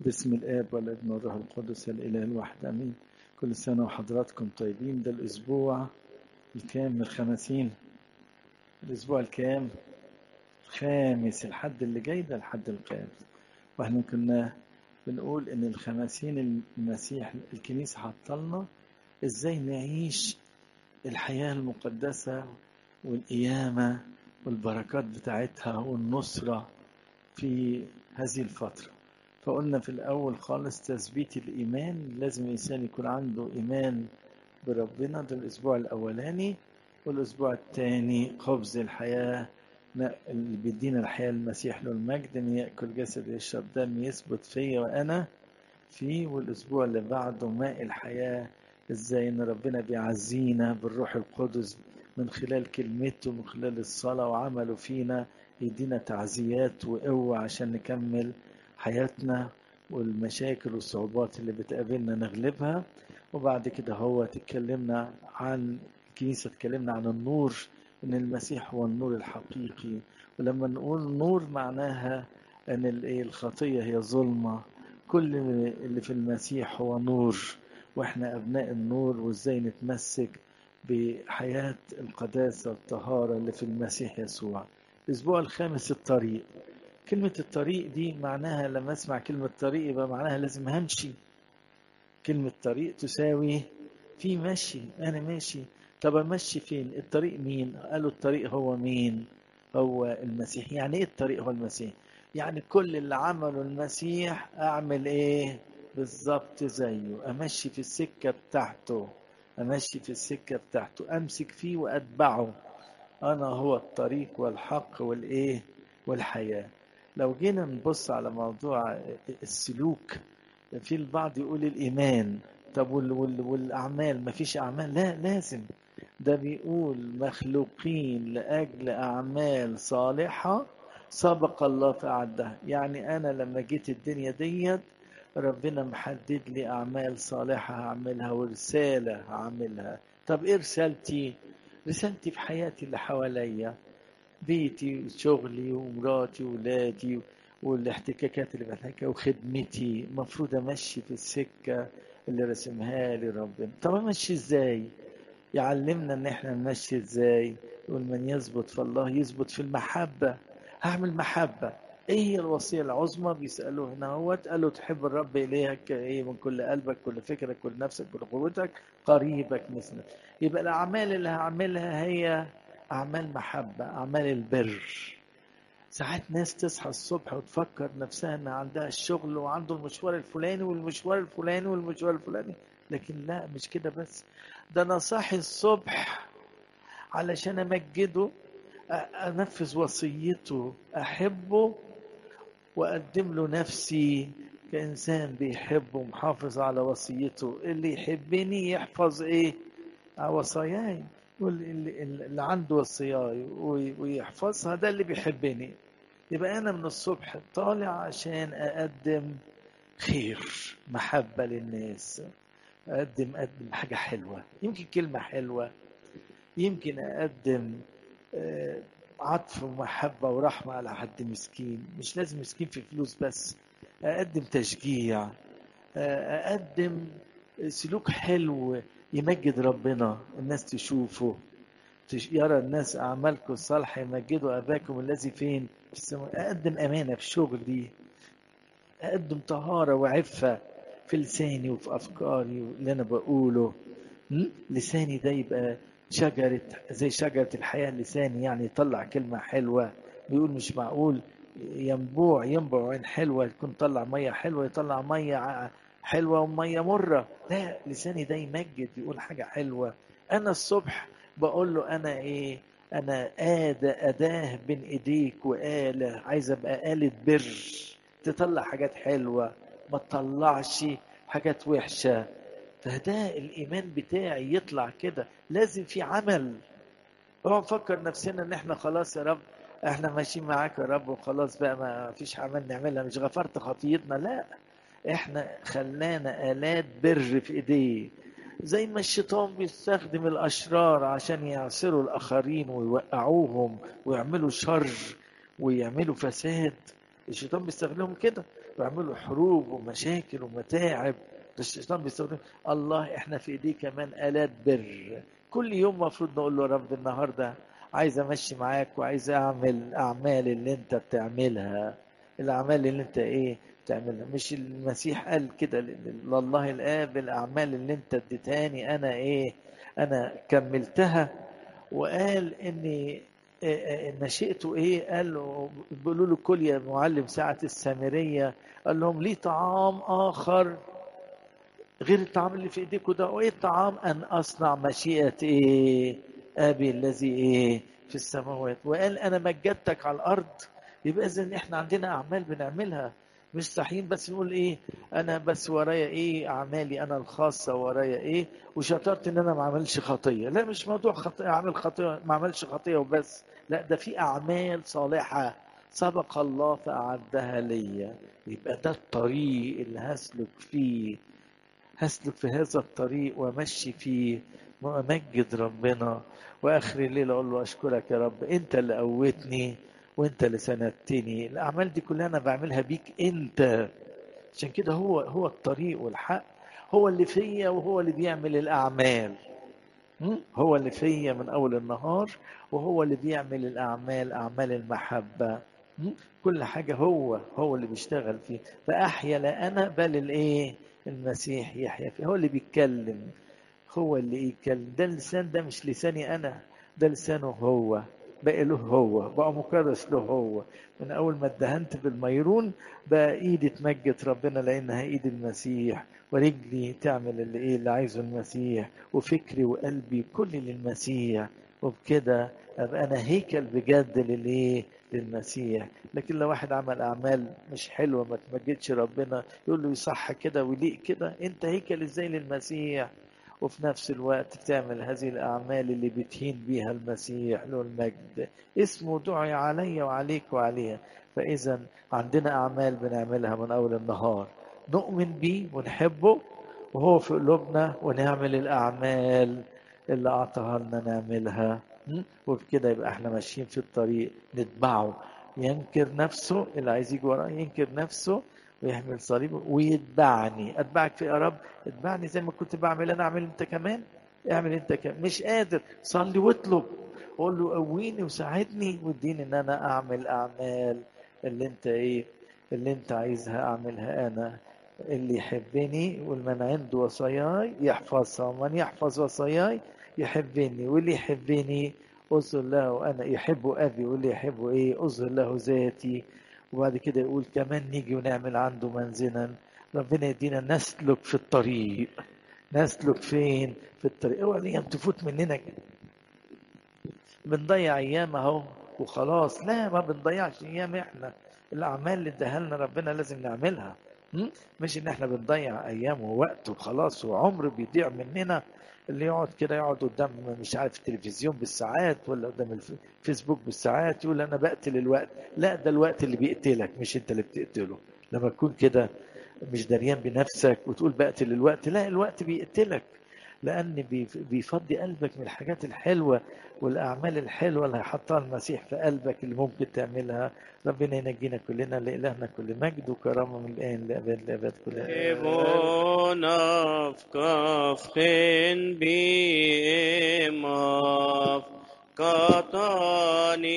باسم الآب والابن والروح القدس الإله الواحد آمين كل سنة وحضراتكم طيبين ده الأسبوع الكام من الخمسين الأسبوع الكام الخامس الحد اللي جاي ده الحد الخامس واحنا كنا بنقول إن الخمسين المسيح الكنيسة حطلنا إزاي نعيش الحياة المقدسة والقيامة والبركات بتاعتها والنصرة في هذه الفترة فقلنا في الأول خالص تثبيت الإيمان لازم الإنسان يكون عنده إيمان بربنا ده الأسبوع الأولاني والأسبوع الثاني خبز الحياة اللي بيدينا الحياة المسيح له المجد إن يأكل جسد يشرب دم يثبت فيا وأنا فيه والأسبوع اللي بعده ماء الحياة إزاي إن ربنا بيعزينا بالروح القدس من خلال كلمته من خلال الصلاة وعمله فينا يدينا تعزيات وقوة عشان نكمل حياتنا والمشاكل والصعوبات اللي بتقابلنا نغلبها وبعد كده هو تكلمنا عن الكنيسة تكلمنا عن النور ان المسيح هو النور الحقيقي ولما نقول نور معناها ان الخطية هي ظلمة كل اللي في المسيح هو نور واحنا ابناء النور وازاي نتمسك بحياة القداسة والطهارة اللي في المسيح يسوع الاسبوع الخامس الطريق كلمة الطريق دي معناها لما اسمع كلمة طريق يبقى معناها لازم همشي كلمة طريق تساوي في مشي أنا ماشي طب أمشي فين الطريق مين قالوا الطريق هو مين هو المسيح يعني إيه الطريق هو المسيح يعني كل اللي عمله المسيح أعمل إيه بالظبط زيه أمشي في السكة بتاعته أمشي في السكة بتاعته أمسك فيه وأتبعه أنا هو الطريق والحق والإيه والحياة لو جينا نبص على موضوع السلوك في البعض يقول الإيمان طب وال وال والأعمال ما فيش أعمال لا لازم ده بيقول مخلوقين لأجل أعمال صالحة سبق الله فأعدها يعني أنا لما جيت الدنيا ديت ربنا محدد لي أعمال صالحة هعملها ورسالة هعملها طب إيه رسالتي؟ رسالتي في حياتي اللي حواليا بيتي وشغلي ومراتي وولادي والاحتكاكات اللي بحتكها وخدمتي المفروض امشي في السكه اللي رسمها لي ربنا طب امشي ازاي يعلمنا ان احنا نمشي ازاي يقول من يثبت في الله يثبت في المحبه هعمل محبه ايه هي الوصيه العظمى بيسالوه هنا هو قالوا تحب الرب اليك ايه من كل قلبك كل فكرك كل نفسك كل قوتك قريبك مثلك يبقى الاعمال اللي هعملها هي أعمال محبة أعمال البر ساعات ناس تصحى الصبح وتفكر نفسها ان عندها الشغل وعنده المشوار الفلاني والمشوار الفلاني والمشوار الفلاني لكن لا مش كده بس ده انا صاحي الصبح علشان امجده انفذ وصيته احبه واقدم له نفسي كانسان بيحبه ومحافظ على وصيته اللي يحبني يحفظ ايه وصاياي اللي عنده وصياي ويحفظها ده اللي بيحبني يبقى انا من الصبح طالع عشان اقدم خير محبة للناس اقدم اقدم حاجة حلوة يمكن كلمة حلوة يمكن اقدم عطف ومحبة ورحمة على حد مسكين مش لازم مسكين في فلوس بس اقدم تشجيع اقدم سلوك حلو يمجد ربنا الناس تشوفه يرى الناس أعمالكم الصالحة يمجدوا أباكم الذي فين في السماء أقدم أمانة في شغلي أقدم طهارة وعفة في لساني وفي أفكاري اللي أنا بقوله لساني ده يبقى شجرة زي شجرة الحياة لساني يعني يطلع كلمة حلوة بيقول مش معقول ينبوع ينبع عين حلوة يكون طلع مية حلوة يطلع مية حلوة ومية مرة لا لساني ده يمجد يقول حاجة حلوة أنا الصبح بقول له أنا إيه أنا آدة أداة بين إيديك وآلة عايز أبقى آلة بر تطلع حاجات حلوة ما تطلعش حاجات وحشة فده الإيمان بتاعي يطلع كده لازم في عمل اوعى نفكر نفسنا ان احنا خلاص يا رب احنا ماشيين معاك يا رب وخلاص بقى ما فيش عمل نعملها مش غفرت خطيتنا لا احنا خلانا آلات بر في ايديه زي ما الشيطان بيستخدم الاشرار عشان يعصروا الاخرين ويوقعوهم ويعملوا شر ويعملوا فساد الشيطان بيستخدمهم كده ويعملوا حروب ومشاكل ومتاعب الشيطان بيستخدم الله احنا في ايديه كمان آلات بر كل يوم المفروض نقول له رب النهارده عايز امشي معاك وعايز اعمل اعمال اللي انت بتعملها الاعمال اللي انت ايه بتعملها مش المسيح قال كده لله الاب الاعمال اللي انت اديتهاني انا ايه انا كملتها وقال اني نشئته ايه قال له بيقولوا له كل يا معلم ساعة السامرية قال لهم ليه طعام آخر غير الطعام اللي في ايديكم ده وايه الطعام ان اصنع مشيئة ايه ابي الذي ايه في السماوات وقال انا مجدتك على الارض يبقى اذا احنا عندنا اعمال بنعملها مش صحيين بس نقول ايه انا بس ورايا ايه اعمالي انا الخاصه ورايا ايه وشطرت ان انا ما عملش خطيه لا مش موضوع خطيه اعمل خطيه ما عملش خطيه وبس لا ده في اعمال صالحه سبق الله فاعدها ليا يبقى ده الطريق اللي هسلك فيه هسلك في هذا الطريق وامشي فيه وامجد ربنا واخر الليل اقول له اشكرك يا رب انت اللي قوتني وانت اللي سندتني الاعمال دي كلها انا بعملها بيك انت عشان كده هو هو الطريق والحق هو اللي فيا وهو اللي بيعمل الاعمال هو اللي فيا من اول النهار وهو اللي بيعمل الاعمال اعمال المحبه كل حاجه هو هو اللي بيشتغل فيه فاحيا لا انا بل الايه المسيح يحيا فيه هو اللي بيتكلم هو اللي يتكلم ده اللسان ده مش لساني انا ده لسانه هو بقى له هو بقى مكرس له هو من اول ما اتدهنت بالميرون بقى ايدي تمجد ربنا لانها ايد المسيح ورجلي تعمل اللي ايه اللي عايزه المسيح وفكري وقلبي كل للمسيح وبكده ابقى انا هيكل بجد للايه للمسيح لكن لو واحد عمل اعمال مش حلوه ما تمجدش ربنا يقول له يصح كده ويليق كده انت هيكل ازاي للمسيح وفي نفس الوقت تعمل هذه الأعمال اللي بتهين بيها المسيح له المجد اسمه دعي علي وعليك وعليها فإذا عندنا أعمال بنعملها من أول النهار نؤمن بيه ونحبه وهو في قلوبنا ونعمل الأعمال اللي أعطاها لنا نعملها وبكده يبقى احنا ماشيين في الطريق نتبعه ينكر نفسه اللي عايز يجي وراه ينكر نفسه ويحمل صليبه ويتبعني اتبعك في يا رب اتبعني زي ما كنت بعمل انا اعمل انت كمان اعمل انت كمان مش قادر صلي واطلب قول له قويني وساعدني واديني ان انا اعمل اعمال اللي انت ايه اللي انت عايزها اعملها انا اللي يحبني والمن عنده وصاياي يحفظها ومن يحفظ وصاياي يحبني واللي يحبني أظهر له أنا يحب أبي واللي يحب إيه أظهر له ذاتي وبعد كده يقول كمان نيجي ونعمل عنده منزلا ربنا يدينا نسلك في الطريق نسلك فين في الطريق اوعى الايام تفوت مننا بنضيع ايام اهو وخلاص لا ما بنضيعش ايام احنا الاعمال اللي اداها لنا ربنا لازم نعملها مش ان احنا بنضيع ايام ووقت وخلاص وعمر بيضيع مننا اللي يقعد كده يقعد قدام مش عارف التلفزيون بالساعات ولا قدام الفيسبوك بالساعات يقول انا بقتل الوقت لا ده الوقت اللي بيقتلك مش انت اللي بتقتله لما تكون كده مش دريان بنفسك وتقول بقتل الوقت لا الوقت بيقتلك لان بيفضي قلبك من الحاجات الحلوه والاعمال الحلوه اللي هيحطها المسيح في قلبك اللي ممكن تعملها ربنا ينجينا كلنا لالهنا كل مجد وكرامه من الان لابد لابد كلها Ebonaf kafkin bi emaf katani